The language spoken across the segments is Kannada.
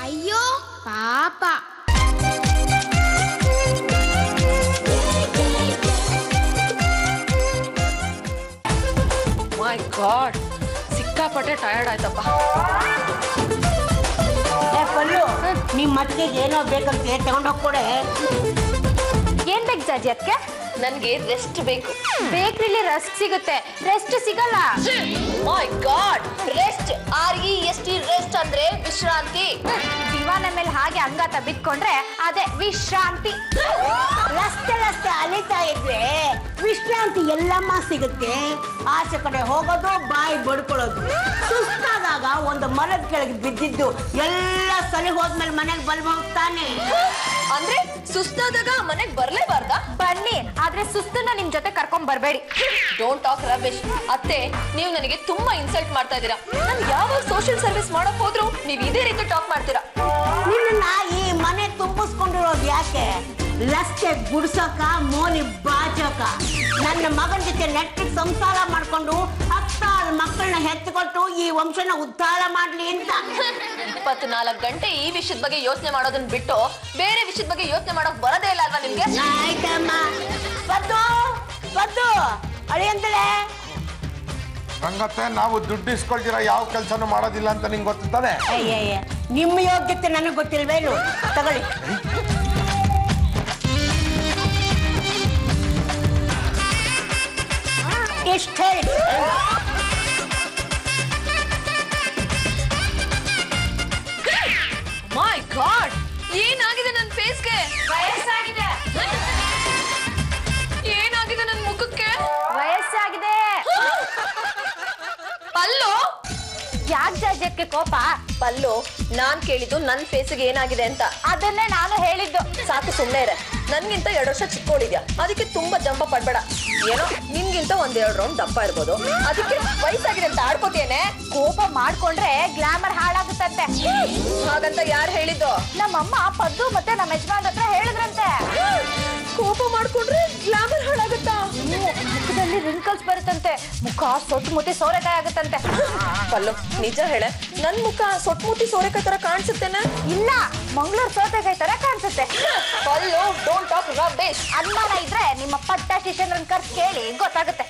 ಅಯ್ಯೋ ಪಾಪ ಮೈ ಗಾಡ್ ಸಿಕ್ಕಾಪಟ್ಟೆ ಟಯರ್ಡ್ ಆಯ್ತಪ್ಪ ಏ ಪಲ್ಲು ನಿಮ್ಮ ಮತ್ತಿಗೆ ಏನೋ ಬೇಕಂತೆ ತಗೊಂಡೋಗಿ ಕೊಡೆ ಏನ್ ಬೇಕು ಜಾಜಿ ಅದಕ್ಕೆ ನನ್ಗೆ ರೆಸ್ಟ್ ಬೇಕು ಬೇಕ್ರಿಲಿ ರಸ್ಕ್ ಸಿಗುತ್ತೆ ರೆಸ್ಟ್ ಸಿಗಲ್ಲ my god rest R E S T rest ಅಂದ್ರೆ ವಿಶ್ರಾಂತಿ ದಿವಾನ ಮೇಲೆ ಹಾಗೆ ಅಂಗಾತ ಬಿತ್ಕೊಂಡ್ರೆ ಅದೇ ವಿಶ್ರಾಂತಿ ರಸ್ತೆ ರಸ್ತೆ ಅಲಿತಾ ಇದ್ರೆ ವಿಶ್ರಾಂತಿ ಎಲ್ಲಮ್ಮ ಸಿಗುತ್ತೆ ಆಚೆ ಕಡೆ ಹೋಗೋದು ಬಾಯಿ ಬಡ್ಕೊಳ್ಳೋದು ಸುಸ್ತಾದಾಗ ಒಂದು ಮರದ ಕೆಳಗೆ ಬಿದ್ದಿದ್ದು ಎಲ್ಲ ಸರಿ ಹೋದ್ಮೇಲೆ ಮನೆಗೆ ಬರ್ಬಹುದು ತಾನೆ ಅಂದ್ರೆ ಸುಸ್ತಾದಾಗ ಮನೆಗ್ ಬರ್ಲೇಬಾರ್ದಾ ಬನ್ನಿ ಆದ್ರೆ ಸುಸ್ತನ್ನ ನಿಮ್ ಜೊತೆ ಕರ್ಕೊಂಡ್ ಬರ್ಬೇಡಿ ಡೋಂಟ್ ಟಾಕ್ ರಬೇಶ್ ಅತ್ತೆ ನೀವು ನನಗೆ ತುಂಬಾ ಇನ್ಸಲ್ಟ್ ಮಾಡ್ತಾ ಇದ್ದೀರಾ ನಾನು ಯಾವಾಗ ಸೋಷಿಯಲ್ ಸರ್ವಿಸ್ ಮಾಡಕ್ ಹೋದ್ರು ನೀವು ಇದೇ ರೀತಿ ಟಾಕ್ ಮಾಡ್ತೀರಾ ನಿನ್ನ ಈ ಮನೆ ತುಂಬಿಸ್ಕೊಂಡಿರೋದು ಯಾಕೆ ರಸ್ತೆ ಗುಡ್ಸೋಕ ಮೋನಿ ಬಾಚೋಕ ನನ್ನ ಮಗನ ಜೊತೆ ನೆಟ್ಟಿಗೆ ಸಂಸಾರ ಮಾಡ್ಕೊಂಡು ಹತ್ತಾರು ಮಕ್ಕಳನ್ನ ಹೆತ್ತುಕೊಟ್ಟು ಈ ವಂಶನ ಉದ್ಧಾರ ಮಾಡ್ಲಿ ಅಂತ ಇಪ್ಪತ್ನಾಲ್ಕು ಗಂಟೆ ಈ ವಿಷಯದ ಬಗ್ಗೆ ಯೋಚನೆ ಮಾಡೋದನ್ನ ಬಿಟ್ಟು ಬೇರೆ ವಿಷಯದ ಬಗ್ಗೆ ಯೋಚನೆ ಮಾಡೋಕ್ ಬರೋದೇ ಇಲ್ಲ ಅಲ್ವಾ ನಿಮ್ಗೆ ಆಯ್ತಮ್ಮ ಬದ್ದು ಬದ್ದು ಅಳಿಯಂತಲೇ ರಂಗತ್ತೆ ನಾವು ದುಡ್ಡು ಇಸ್ಕೊಳ್ದಿರ ಯಾವ ಕೆಲಸನೂ ಮಾಡೋದಿಲ್ಲ ಅಂತ ನಿಂಗೆ ಗೊತ್ತಾನೆ ಅಯ್ಯಯ್ಯ ನಿಮ್ಮ ಯೋಗ್ಯತೆ ನನಗೆ ಗೊತ್ತಿಲ್ವೇನು ತಗೊಳ್ಳಿ ಇಷ್ಟ ಹೇಳಿ ಮೈ ಗಾಡ್ ಏನಾಗಿದೆ ನನ್ನ ಫೇಸ್ಗೆ ವಯಸ್ಸಾಗಿದೆ ಏನಾಗಿದೆ ನನ್ನ ಮುಖಕ್ಕೆ ವಯಸ್ಸಾಗಿದೆ ಪಲ್ಲು ಯಾಕೆ ಜಾಜಿ ಅದಕ್ಕೆ ಕೋಪ ಪಲ್ಲು ನಾನ್ ಕೇಳಿದ್ದು ನನ್ ಫೇಸ್ಗೆ ಏನಾಗಿದೆ ಅಂತ ಅದನ್ನೇ ನಾನು ಹೇಳಿದ್ದು ಸಾಕು ಸುಮ್ಮನೆ ಇರೆ ನನ್ಗಿಂತ ಎರಡು ವರ್ಷ ಚಿಕ್ಕೋಳಿದ್ಯಾ ಅದಕ್ಕೆ ತುಂಬಾ ಜಂಪ ಪಡ್ಬೇಡ ಏನೋ ನಿನ್ಗಿಂತ ಒಂದ್ ಎರಡು ರೌಂಡ್ ದಪ್ಪ ಇರ್ಬೋದು ಅದಕ್ಕೆ ವಯಸ್ಸಾಗಿದೆ ಅಂತ ಆಡ್ಕೋತೇನೆ ಕೋಪ ಮಾಡ್ಕೊಂಡ್ರೆ ಗ್ಲಾಮರ್ ಹಾಳಾಗುತ್ತಂತೆ ಹಾಗಂತ ಯಾರು ಹೇಳಿದ್ದು ನಮ್ಮಮ್ಮ ಪದ್ದು ಮತ್ತೆ ನಮ್ಮ ಯಜಮಾನ್ ಹತ್ರ ಹೇಳಿದ್ರಂತೆ ಕೋಪ ಮಾಡ್ಕೊಂಡ್ರೆ ಗ್ಲಾಮರ್ ಹಾಳಾಗುತ್ತಾ ಹ್ಮ್, ಮುಖದಲ್ಲಿ ರಿಂಕಲ್ಸ್ ಬರುತ್ತಂತೆ ಮುಖ ಸೊಟ್ಟು ಮುಟ್ಟಿ ಸೋರೆಕಾಯಿ ಆಗುತ್ತಂತೆ ಪಲ್ಲು ನಿಜ ಹೇಳೆ ನನ್ ಮುಖ ಸೊಟ್ಮುಟ್ಟಿ ಸೋರೆಕಾಯಿ ತರ ಕಾಣಿಸುತ್ತೇನೆ ಇಲ್ಲ ಮಂಗಳೂರು ಸೋತೆಕಾಯಿ ತರ ಕಾಣಿಸುತ್ತೆ ಪಲ್ಲು ಡೋಂಟ್ ಟಾಕ್ ರಬೇಶ್ ಅನುಮಾನ ಇದ್ರೆ ನಿಮ್ಮ ಪಟ್ಟ ಶಿಷ್ಯಂದ್ರನ್ ಕರ್ಸ್ ಕೇಳಿ ಗೊತ್ತಾಗುತ್ತೆ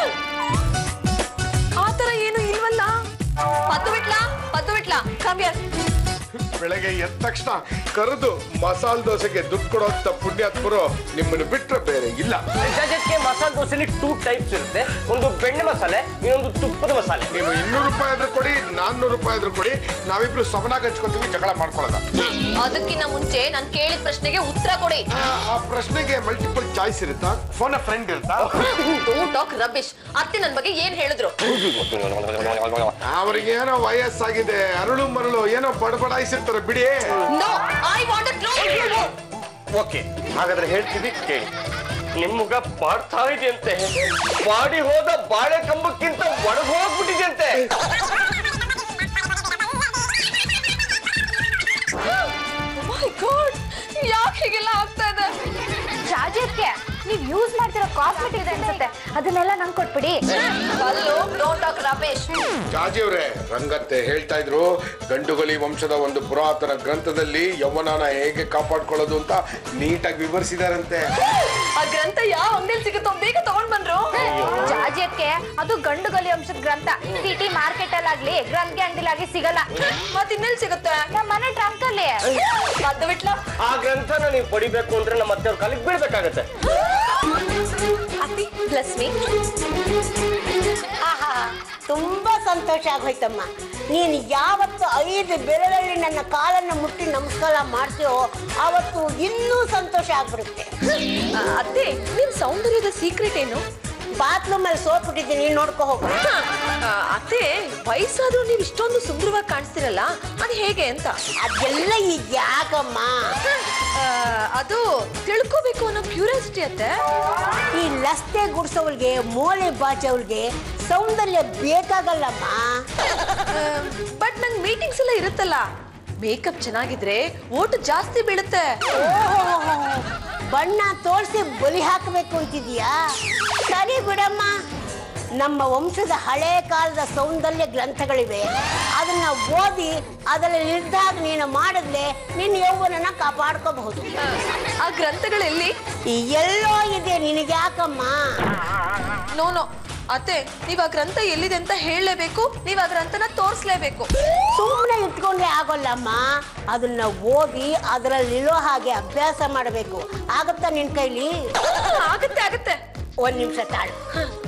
ಆತರ ಏನು ಇಲ್ವಲ್ಲ ಪದ್ದು ಬಿಟ್ಲಾ ಪದ್ದು ಬಿಟ್ಲಾ ಕಮ್ಯರ್ ಬೆಳಗ್ಗೆ ಎದ್ದ ತಕ್ಷಣ ಕರೆದು ಮಸಾಲೆ ದೋಸೆಗೆ ದುಡ್ಡು ಕೊಡೋಂಥ ಪುಣ್ಯಾತ್ಮರು ನಿಮ್ಮನ್ನು ಬಿಟ್ರೆ ಬೇರೆ ಇಲ್ಲ ಜಜ್ಜಕ್ಕೆ ಮಸಾಲೆ ದೋಸೆಲಿ ಟೂ ಟೈಪ್ಸ್ ಇರುತ್ತೆ ಒಂದು ಬೆಣ್ಣೆ ಮಸಾಲೆ ಇನ್ನೊಂದು ತುಪ್ಪದ ಮಸಾಲೆ ನೀವು ಇನ್ನೂರು ರೂಪಾಯಿ ಆದ್ರೂ ಕೊಡಿ ನಾನ್ನೂರು ರೂಪಾಯಿ ಆದ್ರೂ ಕೊಡಿ ನಾವಿಬ್ರು ಸಮನಾಗಿ ಹಚ್ಕೊತೀವಿ ಜಗಳ ಮಾಡ್ಕೊಳ್ಳೋದ ಅದಕ್ಕಿಂತ ಮುಂಚೆ ನಾನು ಕೇಳಿದ ಪ್ರಶ್ನೆಗೆ ಉತ್ತರ ಕೊಡಿ ಆ, ಆ ಪ್ರಶ್ನೆಗೆ ಮಲ್ಟಿಪಲ್ ಚಾಯ್ಸ್ ಇರುತ್ತಾ ಫೋನ್ ಫ್ರೆಂಡ್ ಇರುತ್ತಾ ಡೋಂಟ್ ಟಾಕ್ ರಬೇಶ್ ಅತ್ತೆ ನನ್ ಬಗ್ಗೆ ಏನ್ ಹೇಳಿದ್ರು ಅವ್ರಿಗೇನೋ ವಯಸ್ಸಾಗಿದೆ ಅರಳು ಮರಳು ಏನೋ ಬಡಬಡಾಯಿಸಿರ್ತಾರೆ ಬಿಡಿ no I want to okay ಹಾಗಾದ್ರೆ ಹೇಳ್ತೀವಿ ಕೇಳಿ ನಿಮ್ ಮುಖ ಬಾಡ್ತಾ ಇದೆಯಂತೆ ಬಾಡಿ ಹೋದ ಬಾಳೆ ಕಂಬಕ್ಕಿಂತ ಒಳಗ್ ಹೋಗ್ಬಿಟ್ಟಿದೆಯಂತೆ ಮೈ ಗಾಡ್ ಯಾಕೆ ಹೀಗೆಲ್ಲ ಆಗ್ತಾ ಇದೆ ಜಾಜಕ್ಕೆ ನೀವ್ ಯೂಸ್ ಮಾಡ್ತಿರೋ ಕಾಸ್ಮೆಟಿಕ್ ಇದೆ ಅನ್ಸುತ್ತೆ ಅದನ್ನೆಲ್ಲ ನಂಗೆ ಕೊಟ್ಬಿಡಿ ಪಲ್ಲು ಡೋಂಟ್ ಟಾಕ್ ರಬೇಶ್ ಜಾಜಿಯವ್ರೆ ರಂಗತ್ತೆ ಹೇಳ್ತಾ ಇದ್ರು ಗಂಡುಗಲಿ ವಂಶದ ಒಂದು ಪುರಾತನ ಗ್ರಂಥದಲ್ಲಿ ಯೌವನನ ಹೇಗೆ ಕಾಪಾಡ್ಕೊಳ್ಳೋದು ಅಂತ ನೀಟಾಗಿ ವಿವರಿಸಿದಾರಂತೆ ಆ ಗ್ರಂಥ ಯಾವ ಅಂಗಡಿಯಲ್ಲಿ ಸಿಗುತ್ತೋ ಬೇಗ ತಗೊಂಡ್ ಬಂದ್ರು ಜಾಜಿಯಕ್ಕೆ ಅದು ಗಂಡು ಗಲಿ ಅಂಶದ ಗ್ರಂಥ ಸಿಟಿ ಮಾರ್ಕೆಟ್ ಅಲ್ಲಾಗ್ಲಿ ಗ್ರಂಥಿ ಅಂಗಡಿಲಾಗ್ಲಿ ಸಿಗಲ್ಲ ಮತ್ ಇನ್ನೆಲ್ಲಿ ಸಿಗುತ್ತೆ ನಮ್ಮ ಮನೆ ಟ್ರಂಕ್ ಅಲ್ಲಿ ಪದ್ದು ಬಿಟ್ಲಾ ಆ ಗ್ರಂಥನ ನೀವು ಪಡಿಬೇಕು ಅಂದ್ರೆ ನಮ್ಮ ಮತ್ತೆ ಕಾಲಿಗೆ ಬೀಳ್ಬೇಕಾಗತ್ತೆ ಅತ್ತಿ ಪ್ಲಸ್ ಮೀ ಆಹಾ ತುಂಬಾ ಸಂತೋಷ ಆಗೋಯ್ತಮ್ಮ ನೀನು ಯಾವತ್ತು ಐದು ಬೆರಳಲ್ಲಿ ನನ್ನ ಕಾಲನ್ನು ಮುಟ್ಟಿ ನಮಸ್ಕಾರ ಮಾಡ್ತೀಯೋ ಆವತ್ತು ಇನ್ನೂ ಸಂತೋಷ ಆಗ್ಬಿಡುತ್ತೆ ಅತ್ತೆ ನಿಮ್ ಸೌಂದರ್ಯದ ಸೀಕ್ರೆಟ್ ಏನು ಬಾತ್ರೂಮಲ್ಲಿ ಸೋಪ್ ಬಿಟ್ಟಿದ್ದೀನಿ ನೋಡ್ಕೊ ಹೋಗು ಆ, ಅತ್ತೆ ವಯಸ್ಸಾದ್ರೂ ನೀವು ಇಷ್ಟೊಂದು ಸುಂದರವಾಗಿ ಕಾಣಿಸ್ತಿರಲ್ಲ ಅದು ಹೇಗೆ ಅಂತ ಅದೆಲ್ಲ ಈಗ ಯಾಕಮ್ಮ ಆ, ಅದು ತಿಳ್ಕೋಬೇಕು ಅನ್ನೋ ಕ್ಯೂರಿಯಾಸಿಟಿ ಅತ್ತೆ ಈ ಲಸ್ತೆ ಗುಡ್ಸೋಳ್ಗೆ ಮೂಳೆ ಬಾಚೋಳ್ಗೆ ಸೌಂದರ್ಯ ಬೇಕಾಗಲ್ಲಮ್ಮ ಬಟ್ ನಂಗೆ ಮೀಟಿಂಗ್ಸ್ ಎಲ್ಲ ಇರುತ್ತಲ್ಲ ಮೇಕಪ್ ಚೆನ್ನಾಗಿದ್ರೆ ಓಟು ಜಾಸ್ತಿ ಬೀಳುತ್ತೆ ಓಹೋ ಬಣ್ಣ ತೋರಿಸಿ ಬಲಿ ಹಾಕಬೇಕು ಅಂತಿದ್ಯಾ ಸರಿ ಬಿಡಮ್ಮ ನಮ್ಮ ವಂಶದ ಹಳೆ ಕಾಲದ ಸೌಂದರ್ಯ ಗ್ರಂಥಗಳಿವೆ ಅದನ್ನ ಓದಿ ಅದರಲ್ಲಿ ನಿರ್ಧಾರ ನೀನು ಮಾಡಿದ್ರೆ ನಿನ್ನ ಯೌವನನ ಕಾಪಾಡ್ಕೋಬಹುದು ಆ ಗ್ರಂಥಗಳೆಲ್ಲಿ ಈ ಎಲ್ಲೋ ಇದೆ ನಿನಗೆ ಯಾಕಮ್ಮ ನೋ ನೋ ಅತ್ತೆ ನೀವ್ ಆ ಗ್ರಂಥ ಎಲ್ಲಿದೆ ಅಂತ ಹೇಳಲೇಬೇಕು ನೀವ್ ಆ ಗ್ರಂಥನ ತೋರಿಸ್ಲೇಬೇಕು ಸುಮ್ಮನೆ ಇಟ್ಕೊಂಡ್ರೆ ಆಗೋಲ್ಲಮ್ಮ ಅದನ್ನ ಓದಿ ಅದರಲ್ಲಿರೋ ಹಾಗೆ ಅಭ್ಯಾಸ ಮಾಡಬೇಕು ಆಗುತ್ತಾ ನಿನ್ ಕೈಲಿ ಆಗತ್ತೆ ಆಗತ್ತೆ ಒಂದ್ ನಿಮಿಷ ತಾಳು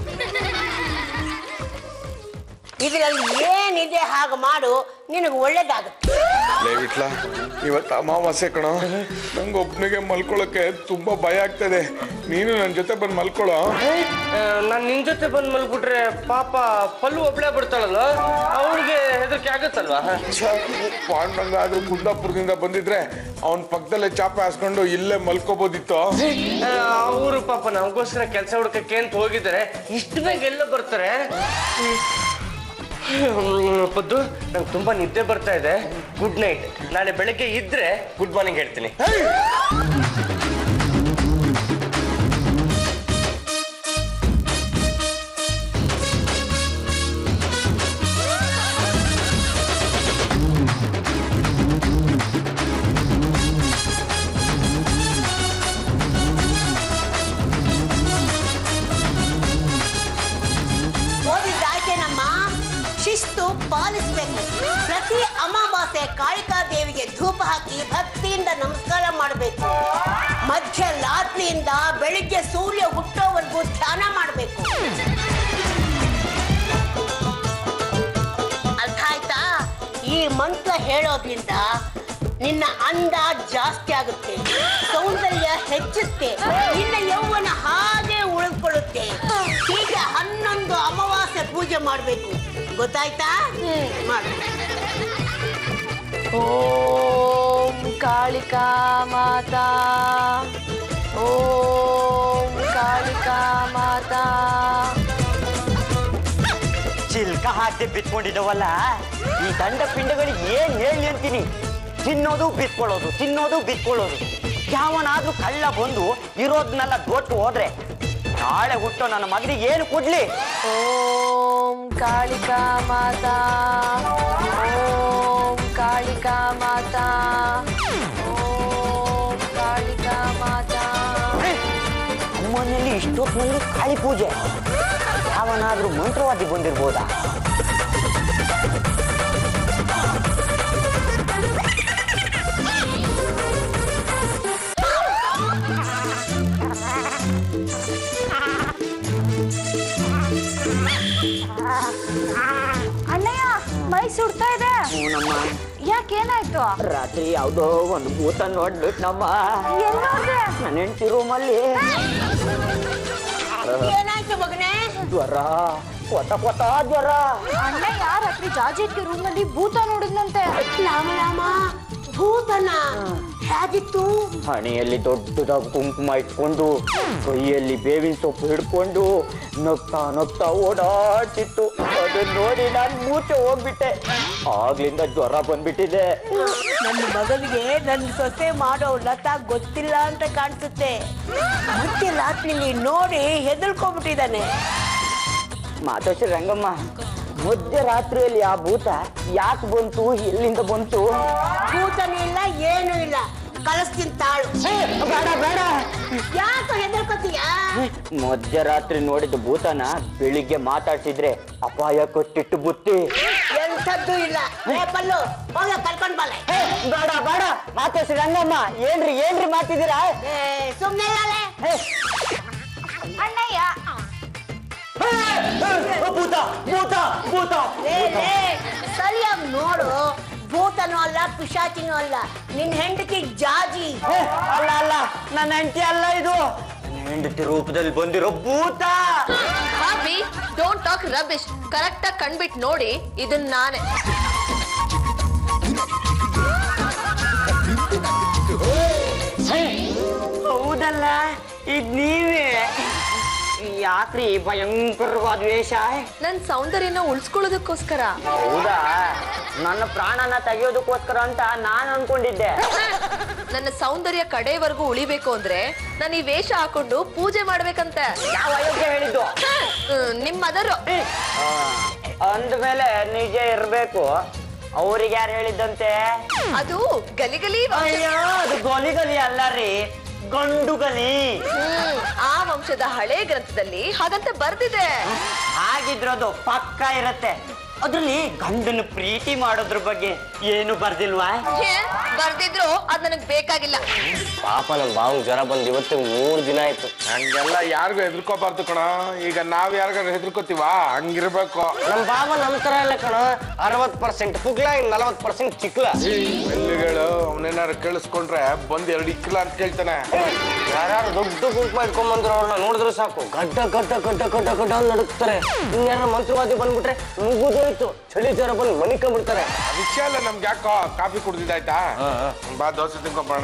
ಇದರಲ್ಲಿ ಏನಿದೆ ಹಾಗೆ ಮಾಡು ನಿನಗೆ ಒಳ್ಳೇದಾಗುತ್ತೆ ದಯವಿಟ್ಲ ಇವತ್ತು ಅಮಾವಾಸ್ಯೆ ಕಣೋ ನಂಗೆ ಒಬ್ಬನಿಗೆ ಮಲ್ಕೊಳ್ಳೋಕೆ ತುಂಬಾ ಭಯ ಆಗ್ತದೆ ನೀನು ನನ್ನ ಜೊತೆ ಬಂದು ಮಲ್ಕೊಳ್ಳೋ ನಾನು ನಿನ್ ಜೊತೆ ಬಂದ್ ಮಲ್ಬಿಟ್ರೆ ಪಾಪ ಪಲ್ಲು ಒಬ್ಳೆ ಬಿಡ್ತಾಳಲ್ಲ ಅವಳಿಗೆ ಹೆದರಿಕೆ ಆಗುತ್ತಲ್ವಾ ಪಾಂಡಂಗ ಆದ್ರೂ ಕುಂದಾಪುರದಿಂದ ಬಂದಿದ್ರೆ ಅವನ ಪಕ್ಕದಲ್ಲೇ ಚಾಪೆ ಹಾಸ್ಕೊಂಡು ಇಲ್ಲೇ ಮಲ್ಕೋಬೋದಿತ್ತು ಅವರು ಪಾಪ ನಮಗೋಸ್ಕರ ಕೆಲಸ ಹುಡ್ಕಕ್ಕೆ ಅಂತ ಹೋಗಿದ್ದಾರೆ ಇಷ್ಟು ಬೇಗ ಎಲ್ಲ ಬರ್ತಾರೆ ಹ್ಮ್, ಪದ್ದು ನಂಗೆ ತುಂಬಾ ನಿದ್ದೆ ಬರ್ತಾ ಇದೆ ಗುಡ್ ನೈಟ್ ನಾಳೆ ಬೆಳಗ್ಗೆ ಇದ್ರೆ ಗುಡ್ ಮಾರ್ನಿಂಗ್ ಹೇಳ್ತೀನಿ ಓದಿದ್ದಾಯ್ತೇನಮ್ಮ ಶಿಸ್ತು ಪಾಲಿಸ್ಬೇಕು ಪ್ರತಿ ಅಮಾವಾಸ್ಯೆ ಕಾಳಿಕಾ ದೇವಿಗೆ ಧೂಪ ಹಾಕಿ ಭಕ್ತಿಯಿಂದ ನಮಸ್ಕಾರ ಮಾಡಬೇಕು ಮಧ್ಯ ರಾತ್ರಿಯಿಂದ ಬೆಳಿಗ್ಗೆ ಸೂರ್ಯ ಹುಟ್ಟೋವರೆಗೂ ಧ್ಯಾನ ಮಾಡಬೇಕು ಅರ್ಥ ಆಯ್ತಾ ಈ ಮಂತ್ರ ಹೇಳೋದ್ರಿಂದ ನಿನ್ನ ಅಂದ ಜಾಸ್ತಿ ಆಗುತ್ತೆ ಸೌಂದರ್ಯ ಹೆಚ್ಚುತ್ತೆ ನಿನ್ನ ಯೌವನ ಹಾಗೆ ಉಳಿದುಕೊಳ್ಳುತ್ತೆ ಹೀಗೆ ಹನ್ನೊಂದು ಅಮಾವಾಸ್ಯೆ ಪೂಜೆ ಮಾಡಬೇಕು ಗೊತ್ತಾಯ್ತಾ ಮಾಡು ಓಂ ಕಾಳಿಕಾ ಮಾತಾ ಓಂ ಕಾಳಿಕಾ ಮಾತಾ ಚಿಲ್ಕ ಹಾಕಿ ಬಿತ್ಕೊಂಡಿದ್ದವಲ್ಲ ಈ ದಂಡ ಪಿಂಡಗಳಿಗೆ ಏನ್ ಹೇಳಿ ಅಂತೀನಿ ತಿನ್ನೋದು ಬಿತ್ಕೊಳ್ಳೋದು ತಿನ್ನೋದು ಬಿತ್ಕೊಳ್ಳೋದು ಯಾವನಾದ್ರೂ ಕಳ್ಳ ಬಂದು ಇರೋದ್ನೆಲ್ಲ ದೊಟ್ಟು ಹೋದ್ರೆ ನಾಳೆ ಹುಟ್ಟೋ ನನ್ನ ಮಗನಿಗೆ ಏನು ಕೊಡ್ಲಿ ಓಂ ಕಾಳಿಕಾ ಮಾತಾ ಓಂ ಕಾಳಿಕಾ ಮಾತಾ ಓಂ ಕಾಳಿಕಾ ಮಾತಾ ಅಮ್ಮನಲ್ಲಿ ಇಷ್ಟೊತ್ತಿನಲ್ಲಿ ಕಾಳಿ ಪೂಜೆ ಯಾವನಾದ್ರೂ ಮಂತ್ರವಾದಿ ಬಂದಿರ್ಬೋದಾ ಅಣ್ಣಯ್ಯ ಮೈ ಸುಡ್ತಾ ಇದೆ ನಮ್ಮ ಯಾಕೇನಾಯ್ತು ರಾತ್ರಿ ಯಾವ್ದೋ ಒಂದು ಭೂತ ನೋಡ್ಬಿಟ್ನಮ್ಮ ಎಲ್ಲೋದೆ ನನ್ನ ಹೆಂಡತಿ ರೂಮಲ್ಲಿ ಏನಾಯ್ತು ಮಗನೇ ಜ್ವರ ಕೊತ ಕೊತ ಜ್ವರ ಅಣ್ಣಯ್ಯ ರಾತ್ರಿ ಜಾಜಿಟ್ಗೆ ರೂಮಲ್ಲಿ ಭೂತ ನೋಡಿದ್ನಂತೆ ರಾಮ ರಾಮ ಭೂತನ ಹೇಗಿತ್ತು ಹಣೆಯಲ್ಲಿ ದೊಡ್ಡದಾದ ಕುಂಕುಮ ಇಟ್ಕೊಂಡು ಕೈಯಲ್ಲಿ ಬೇವಿನ ಸೊಪ್ಪು ಹಿಡ್ಕೊಂಡು ನಗ್ತಾ ನಗ್ತಾ ಓಡಾಡ್ತಿತ್ತು ಅದನ್ನ ನೋಡಿ ನಾನು ಮೂಚೆ ಹೋಗ್ಬಿಟ್ಟೆ ಆಗ್ಲಿಂದ ಜ್ವರ ಬಂದ್ಬಿಟ್ಟಿದೆ ನನ್ನ ಮಗನಿಗೆ ನನ್ನ ಸೊಸೆ ಮಾಡೋ ಲತ ಗೊತ್ತಿಲ್ಲ ಅಂತ ಕಾಣಿಸುತ್ತೆ ಮತ್ತೆ ರಾತ್ರಿಲಿ ನೋಡಿ ಹೆದರ್ಕೊಂಡ್ಬಿಟ್ಟಿದ್ದಾನೆ ಮಾತಾಡ್ಸಿ ರಂಗಮ್ಮ ಮಧ್ಯರಾತ್ರಿಯಲ್ಲಿ ಆ ಭೂತ ಯಾಕೆ ಬಂತು ಎಲ್ಲಿಂದ ಬಂತು ಭೂತನೂ ಇಲ್ಲ ಏನೂ ಇಲ್ಲ ಕಳಿಸ್ತೀನಿ ತಾಳು ಬೇಡ ಬೇಡ ಯಾಕೆ ಹೆದರ್ಕೋತೀಯ ಮಧ್ಯರಾತ್ರಿ ನೋಡಿದ ಭೂತನ ಬೆಳಿಗ್ಗೆ ಮಾತಾಡ್ಸಿದ್ರೆ ಅಪಾಯ ಕೊಟ್ಟಿಟ್ಟು ಬುತ್ತಿ ಎಂಥದ್ದು ಇಲ್ಲ ಏ ಪಲ್ಲು ಹೋಗ ಕರ್ಕೊಂಡ್ ಬಲೆ ಹೇ, ಬೇಡ ಬೇಡ ಮಾತಾಡ್ಸಿ ರಂಗಮ್ಮ ಏನ್ರಿ ಏನ್ರಿ ಮಾತಿದ್ದೀರಾ ಏ ಸುಮ್ನೆ ಇರಲೆ. ಹೇ, ಅಣ್ಣಯ್ಯ ಹೇ, ಹೇ, ಭೂತ ಭೂತ ಭೂತ ಲೇ, ಲೇ, ಸರಿಯಾಗಿ ನೋಡು ಭೂತನೂ ಅಲ್ಲ ಪಿಶಾಚಿನೂ ಅಲ್ಲ ನಿನ್ ಹೆಂಡತಿ ಜಾಜಿ ಹೇ, ಅಲ್ಲ ಅಲ್ಲ ನನ್ನ ಹೆಂಡತಿ ಅಲ್ಲ ಇದು ನನ್ನ ಹೆಂಡತಿ ರೂಪದಲ್ಲಿ ಬಂದಿರೋ ಭೂತ ಹಾಬಿ ಡೋಂಟ್ ಟಾಕ್ ರಬಿಶ್ ಕರೆಕ್ಟ್ ಆಗಿ ಕಂಡ್ಬಿಟ್ ನೋಡಿ ಇದನ್ನ ನಾನೇ ಹೌದಲ್ಲ ಇದ್ ನೀವೇ ಯಾಕ್ರಿ ಈ ಭಯಂಕರವಾದ ವೇಷ ನನ್ ಸೌಂದರ್ಯನ ಉಳಿಸ್ಕೊಳ್ಳೋದಕ್ಕೋಸ್ಕರ ಹೌದಾ ನನ್ನ ಪ್ರಾಣನ ತೆಗೆಯೋದಕ್ಕೋಸ್ಕರ ಅಂತ ನಾನು ಅನ್ಕೊಂಡಿದ್ದೆ ನನ್ನ ಸೌಂದರ್ಯ ಕಡೆವರೆಗೂ ಉಳಿಬೇಕು ಅಂದ್ರೆ ನಾನು ಈ ವೇಷ ಹಾಕೊಂಡು ಪೂಜೆ ಮಾಡ್ಬೇಕಂತೆ ಯಾವ ಅಯೋಗ್ಯ ಹೇಳಿದ್ದು ಹ್ಮ್, ನಿಮ್ ಮದರು ಅಂದ್ಮೇಲೆ ನಿಜ ಇರ್ಬೇಕು ಅವ್ರಿಗೆ ಯಾರು ಹೇಳಿದ್ದಂತೆ ಅದು ಗಲಿಗಲಿ ವಂಶ. ಅಯ್ಯೋ ಅದು ಗೊಲಿ ಗಲಿ ಅಲ್ಲ ರೀ ಗಂಡು ಗಲಿ ಹ್ಮ್ ಆ ವಂಶದ ಹಳೆ ಗ್ರಂಥದಲ್ಲಿ ಹಾಗಂತ ಬರ್ದಿದೆ ಹಾಗಿದ್ರದು ಪಕ್ಕ ಇರತ್ತೆ ಅದ್ರಲ್ಲಿ ಗಂಡನ ಪ್ರೀತಿ ಮಾಡೋದ್ರ ಬಗ್ಗೆ ಏನು ಬರ್ದಿಲ್ವಾ ಹೇ, ಬರ್ದಿದ್ರು ಅದ್ ನನಗ್ ಬೇಕಾಗಿಲ್ಲ ಪಾಪ ನಮ್ ಬಾವಂಗ್ ಜ್ವರ ಬಂದ್ ಇವತ್ತು ಮೂರ್ ದಿನ ಆಯ್ತು ಹಂಗೆಲ್ಲ ಯಾರಿಗೂ ಹೆದರ್ಕೋಬಾರ್ದು ಕಣ ಈಗ ನಾವ್ ಯಾರಿಗಾರು ಹೆದರ್ಕೋತೀವ ಹಂಗಿರ್ಬೇಕು ನಮ್ ಬಾವ ನಮ್ ತರ ಇಲ್ಲ ಕಣ ಅರವತ್ ಪರ್ಸೆಂಟ್ ಪುಗ್ಲ ಇನ್ ನಲವತ್ ಪರ್ಸೆಂಟ್ ಚಿಕ್ಲ ಎಲ್ಲಿಗಳು ಅವನೇನಾರು ಕೇಳಿಸ್ಕೊಂಡ್ರೆ ಬಂದ್ ಎರಡು ಇಕ್ಕಲ ಅಂತ ಕೇಳ್ತಾನೆ ಯಾರು ದೊಡ್ಡ ಗುಂಪು ಇಟ್ಕೊಂಡ್ ಅವ್ರನ್ನ ನೋಡಿದ್ರೆ ಸಾಕು ಗಡ್ಡ ಗಡ್ಡ ಗಡ್ಡ ಗಡ್ಡ ಗಡ್ಡ ಅಂತ ನಡುಕ್ತಾರೆ ಇನ್ಯಾರ ಮಂತ್ರವಾದಿ ಬಂದ್ಬಿಟ್ರೆ ಮುಗಿದೋಯ್ತು ಚಳಿ ಜ್ವರ ಬಂದು ಮನಿಕೊಂಡ್ಬಿಡ್ತಾರೆ ವಿಷಯ ಅಲ್ಲ ನಮ್ಗೆ ಯಾಕೋ ಕಾಫಿ ಕುಡ್ದಿದ್ದಾಯ್ತಾ ಬಾ ದೋಸೆ ತಿನ್ಕೊಂಬರೋಣ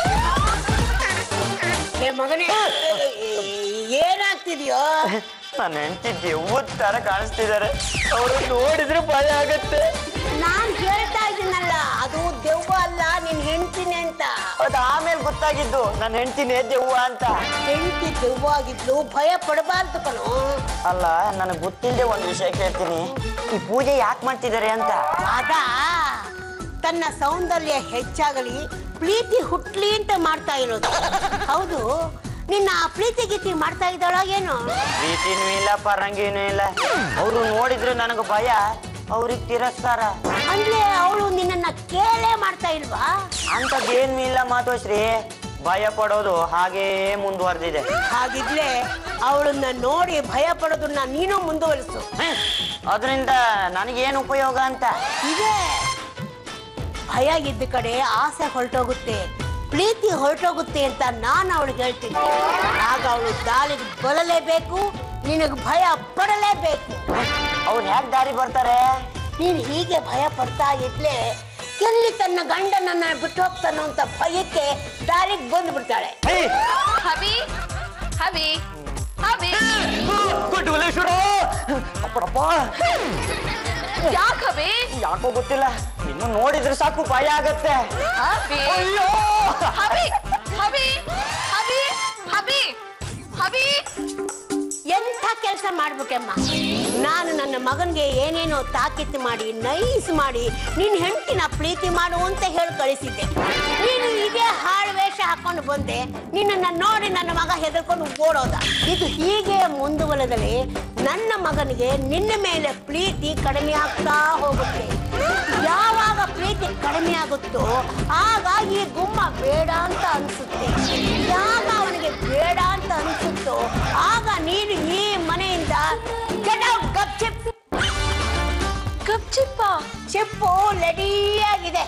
ಏ ಮಗನೇ ಏನಾಗ್ತಿದ್ಯೋ ನನ್ನ ಹೆಂಡತಿ ದೆವ್ವದ ತರ ಕಾಣಿಸ್ತಿದ್ದಾರೆ ಅವರು ನೋಡಿದ್ರೆ ಭಯ ಆಗತ್ತೆ ನಾನ್ ಹೇಳ್ತಾ ಇದ್ದೀನಲ್ಲ ಅದು ದೆವ್ವ ಅಲ್ಲ ನಿನ್ ಹೆಂಡ್ತಿನೇ ಅಂತ ಅದು ಆಮೇಲೆ ಗೊತ್ತಾಗಿದ್ದು ನನ್ನ ಹೆಂಡತಿನೇ ದೆವ್ವ ಅಂತ ಹೆಂಡತಿ ದೆವ್ವ ಆಗಿದ್ಲು ಭಯ ಪಡಬಾರ್ದು ಕಣೋ ಅಲ್ಲ ನನಗೆ ಗೊತ್ತಿಲ್ಲದೆ ಒಂದು ವಿಷಯ ಕೇಳ್ತೀನಿ ಈ ಪೂಜೆ ಯಾಕೆ ಮಾಡ್ತಿದ್ದಾರೆ ಅಂತ ಆಗ ತನ್ನ ಸೌಂದರ್ಯ ಹೆಚ್ಚಾಗಲಿ ಪ್ರೀತಿ ಹುಟ್ಲಿ ಅಂತ ಮಾಡ್ತಾ ಇರೋದು ಹೌದು ನಿನ್ನ ಆ ಪ್ರೀತಿ ಗೀತಿ ಮಾಡ್ತಾ ಇದ್ದಾಳ ಏನು ಪ್ರೀತಿನೂ ಇಲ್ಲ ಪರಂಗಿನೂ ಇಲ್ಲ ಅವರು ನೋಡಿದ್ರೆ ನನಗೆ ಭಯ ಅವ್ರಿಗೆ ತಿರಸ್ಕಾರ ಅಂದ್ರೆ ಅವಳು ನಿನ್ನನ್ನ ಕೇಳೇ ಮಾಡ್ತಾ ಇಲ್ವಾ ಅಂಥದ್ದೇನು ಇಲ್ಲ ಮಾತೋಶ್ರೀ ಭಯ ಪಡೋದು ಹಾಗೇ ಮುಂದುವರೆದಿದೆ ಹಾಗಿದ್ಲೆ ಅವಳನ್ನ ನೋಡಿ ಭಯ ಪಡೋದನ್ನ ನೀನು ಮುಂದುವರಿಸು ಅದರಿಂದ ನನಗೇನು ಉಪಯೋಗ ಅಂತ ಇದೆ ಭಯ ಇದ್ದ ಕಡೆ ಆಸೆ ಹೊರಟೋಗುತ್ತೆ ಪ್ರೀತಿ ಹೊರಟೋಗುತ್ತೆ ಅಂತ ನಾನು ಅವಳಿಗೆ ಹೇಳ್ತೀನಿ ಆಗ ಅವಳು ದಾಳಿಗೆ ಬರಲೇಬೇಕು ನಿನಗೆ ಭಯ ಪಡಲೇಬೇಕು ಅವ್ರು ಹೇಗೆ ದಾರಿ ಬರ್ತಾರೆ ನೀನು ಹೀಗೆ ಭಯ ಪಡ್ತಾ ಇದ್ಲೆ ಎಲ್ಲಿ ತನ್ನ ಗಂಡನನ್ನ ಬಿಟ್ಟು ಹೋಗ್ತಾನೋ ಅಂತ ಭಯಕ್ಕೆ ದಾರಿಗೆ ಬಂದ್ಬಿಡ್ತಾಳೆ ಹವಿ ಹವಿ ಹವಿ ಅಪ್ಪಡಪ್ಪ ಯಾಕ್ ಹವಿ ಯಾಕೋ ಗೊತ್ತಿಲ್ಲ ಇನ್ನು ನೋಡಿದ್ರೆ ಸಾಕು ಭಯ ಆಗತ್ತೆ ಹವಿ ಹವಿ ಹವಿ ಹವಿ ಹವಿ ಹವಿ ಎಂಥ ಕೆಲಸ ಮಾಡ್ಬೇಕಮ್ಮ ನಾನು ನನ್ನ ಮಗನಿಗೆ ಏನೇನೋ ತಾಕೀತು ಮಾಡಿ ನೈಸ್ ಮಾಡಿ ನಿನ್ನ ಹೆಂಡತಿನ ಪ್ರೀತಿ ಮಾಡು ಅಂತ ಹೇಳಿ ಕಳಿಸಿದ್ದೆ ನೀನು ಇದೇ ಹಾಳು ವೇಷ ಹಾಕೊಂಡು ಬಂದೆ ನಿನ್ನನ್ನು ನೋಡಿ ನನ್ನ ಮಗ ಹೆದರ್ಕೊಂಡು ಓಡೋದ ಇದು ಹೀಗೆ ಮುಂದುವರೆದರೆ ನನ್ನ ಮಗನಿಗೆ ನಿನ್ನ ಮೇಲೆ ಪ್ರೀತಿ ಕಡಿಮೆ ಆಗ್ತಾ ಹೋಗುತ್ತೆ ಯಾವಾಗ ಪ್ರೀತಿ ಕಡಿಮೆ ಆಗುತ್ತೋ ಆಗ ಈ ಗುಮ್ಮ ಬೇಡ ಅಂತ ಅನ್ಸುತ್ತೆ ಯಾವಾಗ ಅವನಿಗೆ ಬೇಡ ಅಂತ ಅನ್ಸುತ್ತೋ ಆಗ ನೀನು ಈ ಮನೆಯಿಂದ get out, ಗಪ್ಚಿಪ್ ಗಪ್ಚಿಪ್ಪ ಚಿಪ್ಪು ರೆಡಿಯಾಗಿದೆ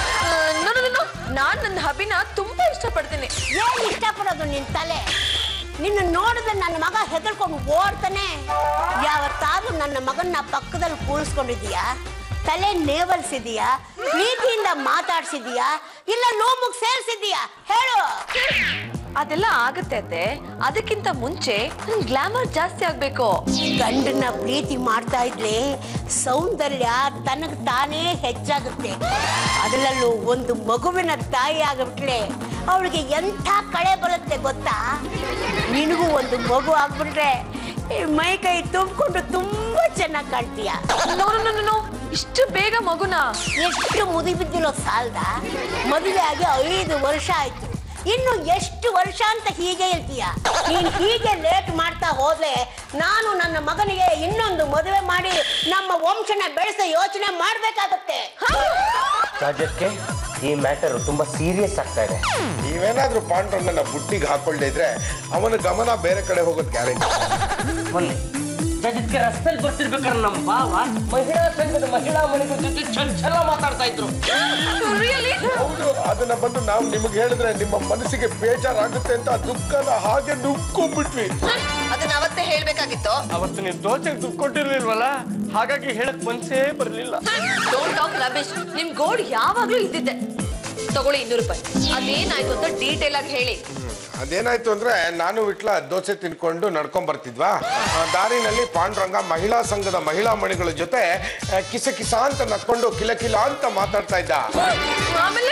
ನಾನ್ ನನ್ನ ಹಬಿನ ತುಂಬಾ ಇಷ್ಟಪಡ್ತೀನಿ ಏನ್ ಇಷ್ಟಪಡೋದು ನಿನ್ ತಲೆ ನಿನ್ನ ನೋಡಿದ್ರೆ ನನ್ನ ಮಗ ಹೆದರ್ಕೊಂಡು ಓಡ್ತಾನೆ ಯಾವತ್ತಾದ್ರೂ ನನ್ನ ಮಗನ್ನ ಪಕ್ಕದಲ್ಲಿ ಕೂರಿಸ್ಕೊಂಡಿದೀಯಾ ತಲೆ ನೇವಲ್ಸಿದೀಯಾ ಪ್ರೀತಿಯಿಂದ ಮಾತಾಡ್ಸಿದೀಯಾ ಇಲ್ಲ ನೋಮುಗ್ ಸೇರ್ಸಿದೀಯಾ ಹೇಳು ಅದೆಲ್ಲ ಆಗತ್ತೆ ಅತ್ತೆ ಅದಕ್ಕಿಂತ ಮುಂಚೆ ನನ್ ಗ್ಲಾಮರ್ ಜಾಸ್ತಿ ಆಗ್ಬೇಕು ಗಂಡನ್ನ ಪ್ರೀತಿ ಮಾಡ್ತಾ ಇದ್ರೆ ಸೌಂದರ್ಯ ತನಗ್ ತಾನೇ ಹೆಚ್ಚಾಗುತ್ತೆ ಅದರಲ್ಲೂ ಒಂದು ಮಗುವಿನ ತಾಯಿ ಆಗಿಬಿಟ್ರೆ ಅವಳಿಗೆ ಎಂಥ ಕಳೆ ಬರುತ್ತೆ ಗೊತ್ತಾ ನಿನಗೂ ಒಂದು ಮಗು ಆಗ್ಬಿಟ್ರೆ ಈ ಮೈ ಕೈ ತುಂಬಿಕೊಂಡು ತುಂಬಾ ಚೆನ್ನಾಗಿ ಕಾಣ್ತೀಯ no, no, no, no, no. ಇಷ್ಟು ಬೇಗ ಮಗುನ ಎಷ್ಟು ಮುದಿ ಬಿದ್ದಿರೋ ಸಾಲದ ಮದುವೆ ಆಗಿ ಐದು ವರ್ಷ ಆಯ್ತು ಇನ್ನು ಎಷ್ಟು ವರ್ಷ ಅಂತ ಹೀಗೆ ಇರ್ತೀಯ ನೀನ್ ಹೀಗೆ ಲೇಟ್ ಮಾಡ್ತಾ ಹೋದ್ರೆ ನಾನು ನನ್ನ ಮಗನಿಗೆ ಇನ್ನೊಂದು ಮದುವೆ ಮಾಡಿ ನಮ್ಮ ವಂಶನ ಬೆಳೆಸೋ ಯೋಚನೆ ಮಾಡ್ಬೇಕಾಗತ್ತೆ ರಾಜಕ್ಕೆ ಈ ಮ್ಯಾಟರ್ ತುಂಬಾ ಸೀರಿಯಸ್ ಆಗ್ತಾ ಇದೆ ನೀವೇನಾದ್ರೂ ಪಾಂಡ್ರಂಗನ ಬುಟ್ಟಿಗೆ ಹಾಕೊಳ್ದೇ ಇದ್ರೆ ಅವನ ಗಮನ ಬೇರೆ ಕಡೆ ಹೋಗೋದು ಗ್ಯಾರಂಟಿ ಮೊನ್ನೆ ಜಗತ್ಗೆ ರಸ್ತೆಯಲ್ಲಿ ಬರ್ತಿರ್ಬೇಕಾದ್ರೆ ನಮ್ಮ ಬಾವ ಮಹಿಳಾ ಸಂಘದ ಮಹಿಳಾ ಮನೆಗಳ ಜೊತೆ ಚಲ್ ಚಲ ಮಾತಾಡ್ತಾ ಇದ್ರು ರಿಯಲಿ ಹೌದು ಅದನ್ನ ಬಂದು ನಾವು ನಿಮಗೆ ಹೇಳಿದ್ರೆ ನಿಮ್ಮ ಮನಸ್ಸಿಗೆ ಬೇಜಾರಾಗುತ್ತೆ ಅಂತ ಆ ದುಃಖನ ಹಾಗೆ ನುಗ್ಕೊಂಡ್ಬಿಟ್ವಿ ಅದನ್ನ ಅವತ್ತೇ ಹೇಳ್ಬೇಕಾಗಿತ್ತು ಅವತ್ತು ನೀವು ದೋಸೆಗೆ ದುಡ್ಡು ಕೊಟ್ಟಿರ್ಲಿಲ್ವಲ್ಲ ಹಾಗಾಗಿ ಹೇಳಕ್ ಮನ್ಸೇ ಬರ್ಲಿಲ್ಲ ಡೋಂಟ್ ಟಾಕ್ ರಮೇಶ್ ನಿಮ್ ಗೋಡ್ ಯಾವಾಗ್ಲೂ ಇದ್ದಿದ್ದೆ ತಗೊಳ್ಳಿ ಇನ್ನೂರು ರೂಪಾಯಿ ಅದೇನಾಯ್ತು ಅಂತ ಡೀಟೇಲ್ ಆಗಿ ಹೇಳಿ ಅದೇನಾಯ್ತು ಅಂದ್ರೆ ನಾನು ವಿಟ್ಲ ದೋಸೆ ತಿನ್ಕೊಂಡು ನಡ್ಕೊಂಡ್ ಬರ್ತಿದ್ವಾ ಆ ದಾರಿನಲ್ಲಿ ಪಾಂಡುರಂಗ ಮಹಿಳಾ ಸಂಘದ ಮಹಿಳಾ ಮಣಿಗಳ ಜೊತೆ ಆ, ಕಿಸ ಕಿಸ ಅಂತ ನಕ್ಕೊಂಡು ಕಿಲ ಕಿಲ ಅಂತ ಮಾತಾಡ್ತಾ ಇದ್ದ ಆಮೇಲೆ ಹ್ಮ್,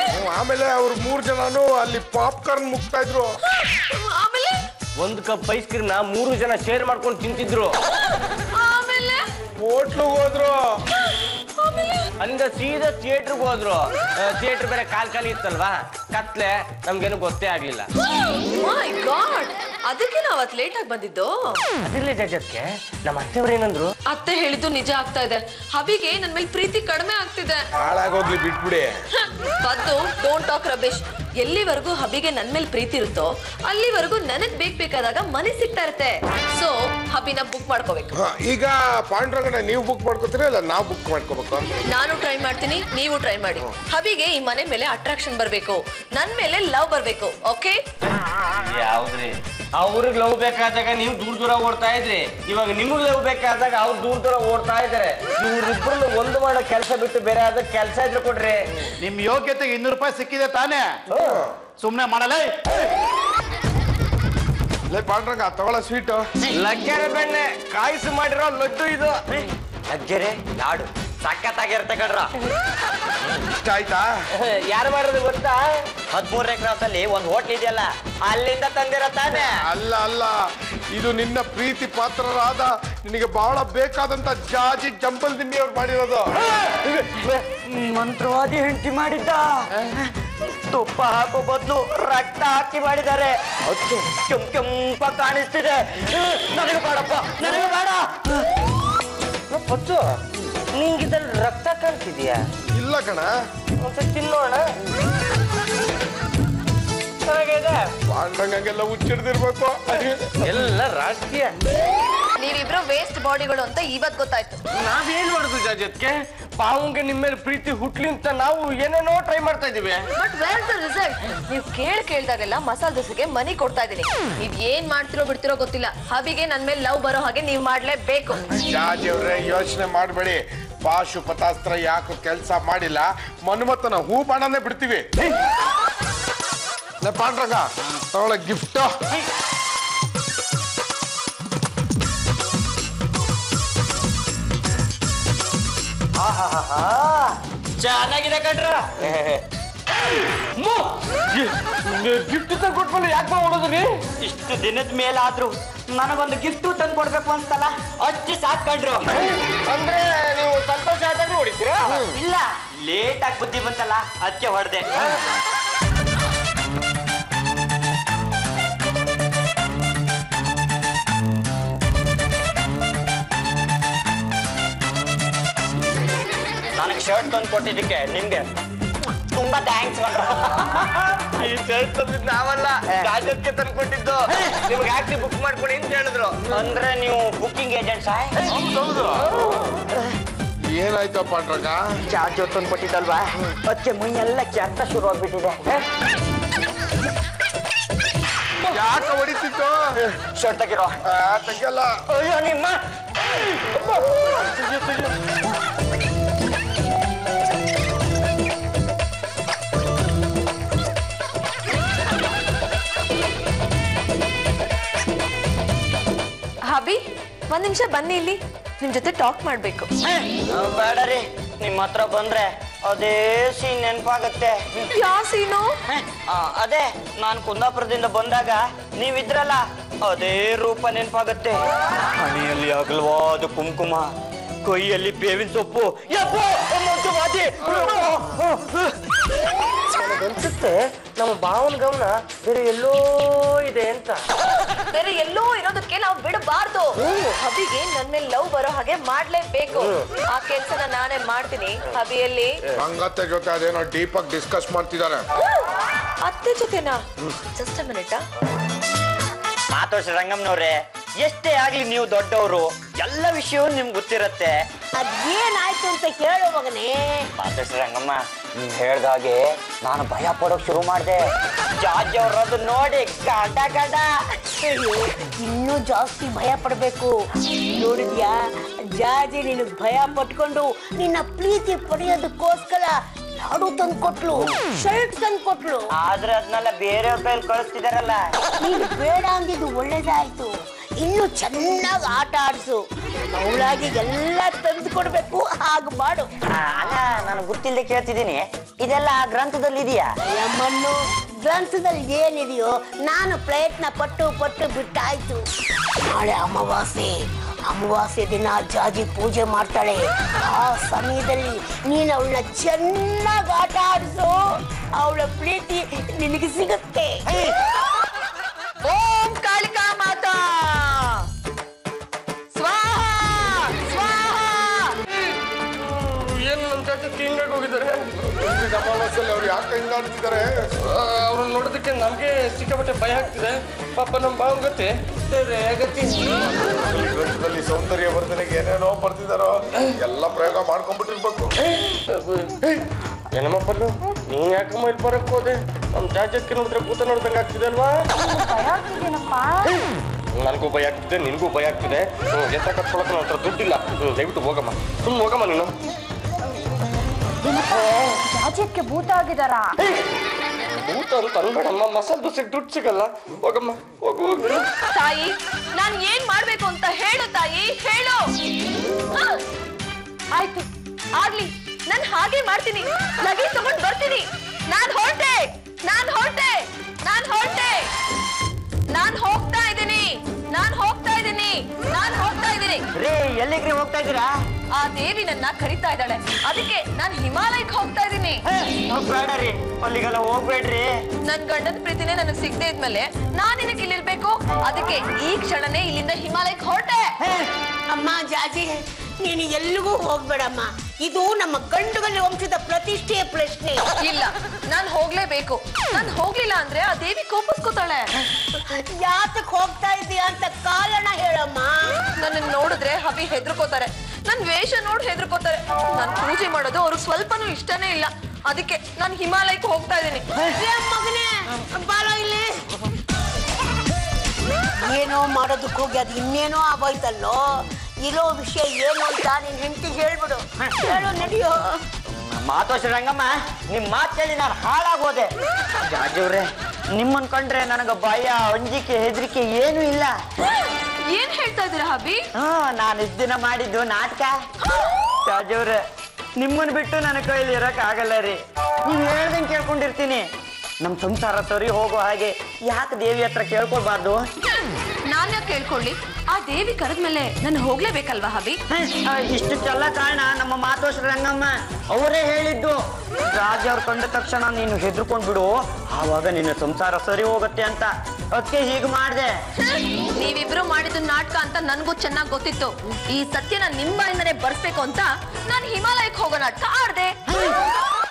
ಆಮೇಲೆ ಅವ್ರು ಮೂರ್ ಜನನು ಅಲ್ಲಿ ಪಾಪ್ಕಾರ್ನ್ ಮುಗ್ತಾ ಇದ್ರು ಆಮೇಲೆ ಒಂದು ಕಪ್ ಐಸ್ ಕ್ರೀಮ್ ನ ಮೂರು ಜನ ಶೇರ್ ಮಾಡ್ಕೊಂಡು ತಿಂತಿದ್ರು ಆಮೇಲೆ ಹೋಟ್ಲು ಹೋದ್ರು ಅಲ್ಲಿಂದ ಸೀದಾ ಥಿಯೇಟರ್ಗೆ ಹೋದ್ರು ಥಿಯೇಟರ್ ಬೇರೆ ಕಾಲ್ ಖಾಲಿ ಇತ್ತಲ್ವಾ ಕತ್ಲೆ ನಮ್ಗೇನು ಗೊತ್ತೇ ಆಗ್ಲಿಲ್ಲ ಮೈ ಗಾಡ್ ಅದಕ್ಕೆ ನಾವು ಅವತ್ ಲೇಟ್ ಆಗಿ ಬಂದಿದ್ದು ಅದಿರ್ಲಿ ಜಜಕ್ಕೆ ನಮ್ಮ ಅತ್ತೆಯವ್ರು ಏನಂದ್ರು ಅತ್ತೆ ಹೇಳಿದ್ದು ನಿಜ ಆಗ್ತಾ ಇದೆ ಹಬಿಗೆ ನನ್ ಮೇಲೆ ಪ್ರೀತಿ ಕಡಿಮೆ ಆಗ್ತಿದೆ ಹಾಳಾಗೋಗ್ಲಿ ಬಿಟ್ಬಿಡಿ ಬದ್ದು ಡೋಂಟ್ ಟಾಕ್ ರಬೇಶ್ ಎಲ್ಲಿವರೆಗೂ ಹಬಿಗೆ ನನ್ ಮೇಲೆ ಪ್ರೀತಿ ಇರುತ್ತೋ ಅಲ್ಲಿವರೆಗೂ ನನಗ್ ಬೇಕ್ ಬೇಕಾದಾಗ ಮನೆ ಸಿಗ್ತಾ ಇರುತ್ತೆ ಸೊ ಹಬಿನ ಬುಕ್ ಮಾಡ್ಕೋಬೇಕು ಹ, ಈಗ ಪಾಂಡುರಂಗನ ನೀವು ಬುಕ್ ಮಾಡ್ಕೋತೀರಾ ಇಲ್ಲ ನಾವು ಬುಕ್ ಮಾಡ್ಕೋಬೇಕು ನಾನು ಟ್ರೈ ಮಾಡ್ತೀನಿ ನೀವು ಟ್ರೈ ಮಾಡಿ ಹಬಿಗೆ ಈ ಮನೆ ಮೇಲೆ ಅಟ್ರಾಕ್ಷನ್ ಬರ್ಬೇಕು ನನ್ ಮೇಲೆ ಲವ್ ಬರ್ಬೇಕು ಓಕೆ ಯಾವ್ದ್ರಿ ಅವ್ರಿಗೆ ಲವ್ ಬೇಕಾದಾಗ ನೀವು ದೂರ ದೂರ ಓಡ್ತಾ ಇದ್ರಿ ಇವಾಗ ನಿಮಗ್ ಲವ್ ಬೇಕಾದಾಗ ಅವ್ರು ದೂರ ದೂರ ಓಡ್ತಾ ಇದಾರೆ ಇವ್ರಿಬ್ರು ಒಂದು ಮಾಡೋ ಕೆಲಸ ಬಿಟ್ಟು ಬೇರೆ ಆದ ಕೆಲಸ ಇದ್ರೆ ಕೊಡ್ರಿ ನಿಮ್ ಯೋಗ್ಯತೆಗೆ ಇನ್ನೂರು ರೂಪಾಯಿ ಸಿಕ್ಕಿದೆ ತಾನೇ ಸುಮ್ನೆ ಮಾಡಲೇ ಲೇ ಪಾಂಡುರಂಗ ತಗೊಳ ಸ್ವೀಟ್ ಲಗ್ಗೆರೆ ಬೆಣ್ಣೆ ಕಾಯಿಸಿ ಮಾಡಿರೋ ಲಡ್ಡು ಇದು ಲಗ್ಗೆರೆ ಲಾಡು ಸಖತ್ತಾಗಿರುತ್ತೆ ಕಣ್ರ ಇಷ್ಟ ಆಯ್ತಾ ಯಾರು ಮಾಡೋದು ಗೊತ್ತಾ ಹದಿಮೂರನೇ ಕ್ರಾಸ್ ಅಲ್ಲಿ ಒಂದು ಹೋಟ್ಲ್ ಇದೆಯಲ್ಲ ಅಲ್ಲಿಂದ ತಂದಿರೋ ತಾನೆ ಅಲ್ಲ ಅಲ್ಲ ಇದು ನಿನ್ನ ಪ್ರೀತಿ ಪಾತ್ರರಾದ ನಿನಗೆ ಬಹಳ ಬೇಕಾದಂತ ಜಾಜಿ ಜಂಬಲ್ ದಿಮ್ಮಿ ಅವ್ರು ಮಾಡಿರೋದು ಮಂತ್ರವಾದಿ ಹೆಂಡತಿ ಮಾಡಿದ್ದ ತುಪ್ಪ ಹಾಕೋ ಬದಲು ರಕ್ತ ಹಾಕಿ ಮಾಡಿದ್ದಾರೆ ಅದಕ್ಕೆ ಕೆಂಪ್ ಕೆಂಪ ಕಾಣಿಸ್ತಿದೆ ನನಗೆ ಬೇಡಪ್ಪ ನನಗೆ ಬೇಡ ಪಚ್ಚು ನಿಂಗಿದ್ರಲ್ಲಿ ರಕ್ತ ಕಾಣ್ತಿದ್ಯಾ ಇಲ್ಲ ಕಣ ಒಂದ್ಸತಿ ತಿನ್ನೋಣ ಚೆನ್ನಾಗಿದೆ ಪಾಂಡುರಂಗಂಗೆಲ್ಲ ಹುಚ್ಚಿಡ್ದಿರ್ಬೇಕು ಎಲ್ಲ ರಾಜಕೀಯ ನೀವಿಬ್ರು ವೇಸ್ಟ್ ಬಾಡಿಗಳು ಅಂತ ಇವತ್ ಗೊತ್ತಾಯ್ತು ನಾವೇನ್ ಮಾಡುದು ಜಾಜತ್ಗೆ ಪಾವಂಗೆ ನಿಮ್ಮ ಮೇಲೆ ಪ್ರೀತಿ ಹುಟ್ಲಿ ಅಂತ ನಾವು ಏನೇನೋ ಟ್ರೈ ಮಾಡ್ತಾ ಇದೀವಿ ಬಟ್ ವೇರ್ ದ ರಿಸಲ್ಟ್ ನೀವು ಕೇಳ್ ಕೇಳ್ದಾಗೆಲ್ಲ ಮಸಾಲ ದೋಸೆಗೆ ಮನಿ ಕೊಡ್ತಾ ಇದೀನಿ ನೀವ್ ಏನ್ ಮಾಡ್ತಿರೋ ಬಿಡ್ತಿರೋ ಗೊತ್ತಿಲ್ಲ ಹಬಿಗೆ ನನ್ ಮೇಲೆ ಲವ್ ಬರೋ ಹಾಗೆ ನೀವ್ ಮಾಡ್ಲೇಬೇಕು ಜಾಜಿ ಅವ್ರೆ ಯೋಚನೆ ಮಾಡಬೇಡಿ ಪಾಶುಪತಾಸ್ತ್ರ ಯಾಕೆ ಕೆಲಸ ಮಾಡಿಲ್ಲ ಮನ್ಮಥನ ಹೂ ಬಾಣನೇ ಬಿಡ್ತೀವಿ ಲೇ ಪಾಂಡ್ರಂಗ ತಗೊಳ್ಳ ಗಿಫ್ಟ್ ಚೆನ್ನಾಗಿದೆ ಕಣ್ರ ಗಿಫ್ಟ್ ಕೊಟ್ಮೇಲೆ ಯಾಕೆ ಮಾಡೋದ್ರಿ ಇಷ್ಟು ದಿನದ ಮೇಲಾದ್ರೂ ನನಗೊಂದು ಗಿಫ್ಟು ತಂದು ಕೊಡ್ಬೇಕು ಅಂತಲ್ಲ ಅಚ್ಚಿ ಸಾಕೊಂಡ್ರು ಅಂದ್ರೆ ನೀವು ಸಂತೋಷ ಆದಾಗ ಹೊಡಿತೀರಾ ಇಲ್ಲ ಲೇಟ್ ಆಗಿ ಬುದ್ಧಿ ಬಂತಲ್ಲ ಅದಕ್ಕೆ ಹೊಡೆದೆ ನನಗೆ ಶರ್ಟ್ ತಂದು ಕೊಟ್ಟಿದ್ದಕ್ಕೆ ನಿಮ್ಗೆ ತುಂಬಾ ಥ್ಯಾಂಕ್ಸ್ ಈ ಶರ್ಟ್ ತಂದಿದ್ದು ನಾವಲ್ಲ ಜಾಜತ್ಗೆ ತಂದ್ಕೊಟ್ಟಿದ್ದು ನಿಮ್ಗೆ ಆಕ್ಟಿ ಬುಕ್ ಮಾಡ್ಕೊಡಿ ಅಂತ ಹೇಳಿದ್ರು ಅಂದ್ರೆ ನೀವು ಬುಕ್ಕಿಂಗ್ ಏಜೆಂಟ್ಸ್ ಏನಾಯ್ತು ಪಾಂಡ್ರಂಗ ಚಾರ್ಜ್ ತಂದು ಕೊಟ್ಟಿದ್ದಲ್ವಾ ಅದಕ್ಕೆ ಮೈ ಎಲ್ಲ ಕೆತ್ತ ಶುರು ಆಗ್ಬಿಟ್ಟಿದೆ ಯಾಕೆ ಹೊಡಿತಿತ್ತು ಶರ್ಟ್ ತೆಗಿರೋ ಆ, ತೆಗಿಯಲ್ಲ ಅಯ್ಯೋ ನಿಮ್ಮ ಹಬಿ ಒಂದ್ ನಿಮಿಷ ಬನ್ನಿ ಇಲ್ಲಿ ನಿಮ್ ಜೊತೆ ಟಾಕ್ ಮಾಡ್ಬೇಕು ಬೇಡ ರೀ ನಿಮ್ಮ ಹತ್ರ ಬಂದ್ರೆ ಅದೇ ಸೀನ್ ನೆನಪಾಗತ್ತೆ ಯಾವ ಸೀನು ಅದೇ ನಾನು ಕುಂದಾಪುರದಿಂದ ಬಂದಾಗ ನೀವಿದ್ರಲ್ಲ ಅದೇ ರೂಪ ನೆನಪಾಗತ್ತೆ ಹಣೆಯಲ್ಲಿ ಅಗಲವಾದ ಕುಂಕುಮ ಕೈಯಲ್ಲಿ ಬೇವಿನ ಸೊಪ್ಪು ಯಪ್ಪೋ, ಮಂತ್ರವಾದಿ. ಅನ್ಸುತ್ತೆ ನಮ್ಮ ಭಾವನ ಗಮನ ಬೇರೆ ಎಲ್ಲೋ ಇದೆ ಅಂತ ಬೇರೆ ಎಲ್ಲೋ ಇರೋದಕ್ಕೆ ನಾವು ಬಿಡಬಾರ್ದು ಹಬಿಗೆ ನನ್ ಮೇಲೆ ಲವ್ ಬರೋ ಹಾಗೆ ಮಾಡ್ಲೇಬೇಕು ಆ ಕೆಲ್ಸನ ನಾನೇ ಮಾಡ್ತೀನಿ ಹಬಿಯಲ್ಲಿ ಹಂಗತ್ತೆ ಜೊತೆ ಅದೇನೋ ಡೀಪ್ ಆಗಿ ಡಿಸ್ಕಸ್ ಮಾಡ್ತಿದ್ದಾರೆ ಅತ್ತೆ ಜೊತೆನಾ ಜಸ್ಟ್ ಮಿನಿಟ್ ಮಾತೋಷ ರಂಗಮ್ಮನವ್ರೆ ಎಷ್ಟೇ ಆಗ್ಲಿ ನೀವು ದೊಡ್ಡವರು ಎಲ್ಲ ವಿಷಯವೂ ನಿಮ್ಗೆ ಗೊತ್ತಿರತ್ತೆ ಅದೇನಾಯ್ತು ಅಂತ ಹೇಳು ಮಗನೇ ಮಾತೋಷ ರಂಗಮ್ಮ ನೀವ್ ಹೇಳ್ದ ಹಾಗೆ ನಾನು ಭಯ ಪಡೋಕ್ ಶುರು ಮಾಡಿದೆ ಜಾಜ್ ಅವ್ರದ್ದು ನೋಡಿ ಗಡ ಗಡ ಅಯ್ಯೋ, ಇನ್ನೂ ಜಾಸ್ತಿ ಭಯ ಪಡ್ಬೇಕು ನೋಡಿದ್ಯಾ ಜಾಜಿ ನಿನಗ್ ಭಯ ಪಟ್ಕೊಂಡು ನಿನ್ನ ಪ್ರೀತಿ ಪಡೆಯೋದಕ್ಕೋಸ್ಕರ ಲಾಡು ತಂದು ಕೊಟ್ಲು ಶರ್ಟ್ ತಂದು ಕೊಟ್ಲು ಆದ್ರೆ ಅದನ್ನೆಲ್ಲ ಬೇರೆಯವ್ರ ಕೈಲಿ ಕಳಿಸ್ತಿದಾರಲ್ಲ ನೀನು ಬೇಡ ಅಂದಿದ್ದು ಒಳ್ಳೇದಾಯ್ತು ಇನ್ನು ಚೆನ್ನಾಗಿ ಆಟ ಆಡ್ಸು ಅವಳಾಗಿ ಎಲ್ಲ ತಂದು ಕೊಡ್ಬೇಕು ಹಾಗೆ ಮಾಡು ಆ, ಅಲ್ಲ ನಾನು ಗೊತ್ತಿಲ್ಲದೆ ಕೇಳ್ತಿದ್ದೀನಿ ಇದೆಲ್ಲ ಆ ಗ್ರಂಥದಲ್ಲಿ ಇದೆಯಾ ನಮ್ಮನ್ನು ಗ್ರಂಥದಲ್ಲಿ ಏನಿದೆಯೋ ನಾನು ಪ್ರಯತ್ನ ಪಟ್ಟು ಪಟ್ಟು ಬಿಟ್ಟಾಯ್ತು ನಾಳೆ ಅಮಾವಾಸ್ಯೆ ಅಮಾವಾಸ್ಯೆ ದಿನ ಜಾಜಿ ಪೂಜೆ ಮಾಡ್ತಾಳೆ ಆ ಸಮಯದಲ್ಲಿ ನೀನು ಅವಳನ್ನ ಚೆನ್ನಾಗಿ ಆಟ ಆಡಿಸು ಅವಳ ಪ್ರೀತಿ ನಿನಗೆ ಸಿಗುತ್ತೆ ಓಂ ಕಾಳಿಕಾ ಮಾತಾ ಸ್ವಾಹ ಸ್ವಾಹ ಏನು ನಮ್ಮ ಚಾಚಕ್ಕೆ ಹಿಂಗಾಗಿ ಹೋಗಿದ್ದಾರೆ ಅಮಾವಾಸ್ಯಲ್ಲಿ ಅವ್ರು ಯಾಕೆ ಹಿಂಗಾಡ್ತಿದ್ದಾರೆ ಅವ್ರನ್ನ ನೋಡೋದಕ್ಕೆ ನಮಗೆ ಸಿಕ್ಕಾಪಟ್ಟೆ ಭಯ ಆಗ್ತಿದೆ ಪಾಪ ನಮ್ಮ ಬಾವು ಗತಿ ದೇವ್ರೇ ಗತಿ ಈ ಗ್ರಂಥದಲ್ಲಿ ಸೌಂದರ್ಯ ವರ್ಧನೆಗೆ ಏನೇನೋ ಬರ್ತಿದಾರೋ ಎಲ್ಲ ಪ್ರಯೋಗ ಮಾಡ್ಕೊಂಡ್ಬಿಟ್ಟಿರ್ಬೇಕು ಏನಮ್ಮ ಪಲ್ಲು ನೀನ್ ಯಾಕಮ್ಮ ಇಲ್ಲಿ ಬರಕ್ ಹೋದೆ ನಮ್ಮ ಚಾಚಕ್ಕೆ ನೋಡಿದ್ರೆ ಕೂತ ನೋಡ್ದಂಗೆ ಆಗ್ತಿದೆ ಅಲ್ವಾ ಭಯ ಆಗ್ತಿದೇನಪ್ಪ ನನಗೂ ಭಯ ಆಗ್ತಿದೆ ನಿನಗೂ ಭಯ ಆಗ್ತಿದೆ ಹ್ಮ್, ಎತ್ತ ಕಟ್ಕೊಳಕ್ಕೆ ನನ್ನ ಹತ್ರ ದುಡ್ಡಿಲ್ಲ ಹ್ಮ್, ದಯವಿಟ್ಟು ಹೋಗಮ್ಮ ಸುಮ್ಮನೆ ಹೋಗಮ್ಮ ನೀನು ಜಾಜಕ್ಕೆ ಭೂತ ಆಗಿದಾರಾ ಊಟ ಅಂತ ಅನ್ಬೇಡಮ್ಮ ಮಸಾಲೆ ದೋಸೆಗೆ ದುಡ್ಡು ಸಿಗಲ್ಲ ಹೋಗಮ್ಮ ಹೋಗು ಹೋಗು ತಾಯಿ ನಾನು ಏನ್ ಮಾಡ್ಬೇಕು ಅಂತ ಹೇಳು ತಾಯಿ ಹೇಳು ಆ! ಆಯ್ತು ಆಗ್ಲಿ ನಾನ್ ಹಾಗೆ ಮಾಡ್ತೀನಿ ಲಗೇಜ್ ತಗೊಂಡ್ ಬರ್ತೀನಿ ನಾನ್ ಹೊರಟೆ ನಾನ್ ಹೊರಟೆ ನಾನ್ ಹೊರಟೆ ನಾನ್ ಹೋಗ್ತಾ ಇದ್ದೀನಿ ನಾನ್ ಹೋಗ್ತಾ ಇದ್ದೀನಿ ನಾನ್ ಹೋಗ್ತಾ ಇದ್ದೀನಿ ರೇ ಎಲ್ಲಿಗ್ರಿ ಹೋಗ್ತಾ ಇದ್ದೀರಾ ಆ ದೇವಿ ನನ್ನ ಕರಿತಾ ಇದ್ದಾಳೆ ಅದಕ್ಕೆ ನಾನ್ ಹಿಮಾಲಯಕ್ಕೆ ಹೋಗ್ತಾ ಇದ್ದೀನಿ ಬೇಡ ರೀ ಅಲ್ಲಿಗೆಲ್ಲ ಹೋಗ್ಬೇಡ್ರಿ ನನ್ ಗಂಡನ ಪ್ರೀತಿನೇ ನನಗ್ ಸಿಗದೆ ಇದ್ಮೇಲೆ ನಾನ್ ಏನಕ್ಕೆ ಇಲ್ಲಿರ್ಬೇಕು ಅದಕ್ಕೆ ಈ ಕ್ಷಣನೇ ಇಲ್ಲಿಂದ ಹಿಮಾಲಯಕ್ಕೆ ಹೊರಟೆ ಅಮ್ಮ ಜಾಜಿ ನೀನು ಎಲ್ಲಿಗೂ ಹೋಗ್ಬೇಡಮ್ಮ ಇದು ನಮ್ಮ ಗಂಡುಗಲಿ ವಂಶದ ಪ್ರತಿಷ್ಠೆಯ ಪ್ರಶ್ನೆ ಇಲ್ಲ ನಾನ್ ಹೋಗ್ಲೇಬೇಕು ನಾನ್ ಹೋಗ್ಲಿಲ್ಲ ಅಂದ್ರೆ ಆ ದೇವಿ ಕೋಪಿಸ್ಕೋತಾಳೆ ಯಾತಕ್ ಹೋಗ್ತಾ ಇದೀಯ ಅಂತ ಕಾರಣ ಹೇಳಮ್ಮ ನನ್ನ ನೋಡಿದ್ರೆ ಹವಿ ಹೆದರ್ಕೋತಾರೆ ನನ್ ವೇಷ ನೋಡಿ ಹೆದರ್ಕೋತಾರೆ ನಾನ್ ಪೂಜೆ ಮಾಡೋದು ಅವ್ರಿಗೆ ಸ್ವಲ್ಪನೂ ಇಷ್ಟನೇ ಇಲ್ಲ ಅದಕ್ಕೆ ನಾನ್ ಹಿಮಾಲಯಕ್ಕೆ ಹೋಗ್ತಾ ಇದ್ದೀನಿ ಏ ಮಗನೇ ಬಾರೋ ಇಲ್ಲಿ ಏನೋ ಮಾಡೋದಕ್ಕೆ ಹೋಗಿ ಅದು ಇನ್ನೇನೋ ಆಗೋಯ್ತಲ್ಲೋ ಇರೋ ವಿಷಯ ಏನು ಅಂತ ನಿನ್ ಹೆಂಡತಿಗೆ ಹೇಳ್ಬಿಡು ಹೇಳು ನಡಿಯೋ ಮಾತೋಶ ರಂಗಮ್ಮ ನಿಮ್ ಮಾತು ಕೇಳಿ ನಾನು ಹಾಳಾಗೋದೆ ಜಾಜವ್ರೆ ನಿಮ್ಮನ್ ಕಂಡ್ರೆ ನನಗ ಭಯ ಅಂಜಿಕೆ ಹೆದರಿಕೆ ಏನೂ ಇಲ್ಲ ಏನ್ ಹೇಳ್ತಾ ಇದೀರಾ ಹಬಿ ಹ್ಮ್ ನಾನು ಇಷ್ಟ್ ದಿನ ಮಾಡಿದ್ದು ನಾಟಕ ಜಾಜವ್ರೆ ನಿಮ್ಮನ್ ಬಿಟ್ಟು ನನ್ನ ಕೈಲಿ ಇರಕ್ ಆಗಲ್ಲ ರೀ ನೀವ್ ಹೇಳ್ದಂಗೆ ಕೇಳ್ಕೊಂಡಿರ್ತೀನಿ ನಮ್ ಸಂಸಾರ ಸರಿ ಹೋಗೋ ಹಾಗೆ ಯಾಕೆ ದೇವಿ ಹತ್ರ ಕೇಳ್ಕೊಳ್ಬಾರ್ದು ನಾನ್ ಯಾಕೆ ಕೇಳ್ಕೊಳ್ಳಿ ಆ ದೇವಿ ಕರೆದ್ಮೇಲೆ ನಾನು ಹೋಗ್ಲೇಬೇಕಲ್ವಾ ಹಬಿ ಆ, ಇಷ್ಟಕ್ಕೆಲ್ಲ ಕಾರಣ ನಮ್ಮ ಮಾತೋಶ್ರ ರಂಗಮ್ಮ ಅವರೇ ಹೇಳಿದ್ದು ರಾಜ ಅವ್ರು ಕಂಡ ತಕ್ಷಣ ನೀನು ಹೆದರ್ಕೊಂಡ್ ಬಿಡು ಆವಾಗ ನಿನ್ನ ಸಂಸಾರ ಸರಿ ಹೋಗುತ್ತೆ ಅಂತ ಅದಕ್ಕೆ ಹೀಗೆ ಮಾಡಿದೆ ನೀವಿಬ್ರು ಮಾಡಿದ್ದು ನಾಟಕ ಅಂತ ನನ್ಗೂ ಚೆನ್ನಾಗಿ ಗೊತ್ತಿತ್ತು ಈ ಸತ್ಯನ ನಿಮ್ ಬಾಯಿಂದನೇ ಬರ್ಸ್ಬೇಕು ಅಂತ ನಾನ್ ಹಿಮಾಲಯಕ್ಕೆ ಹೋಗೋ ನಾಟಕ ಆಡ್ದೆ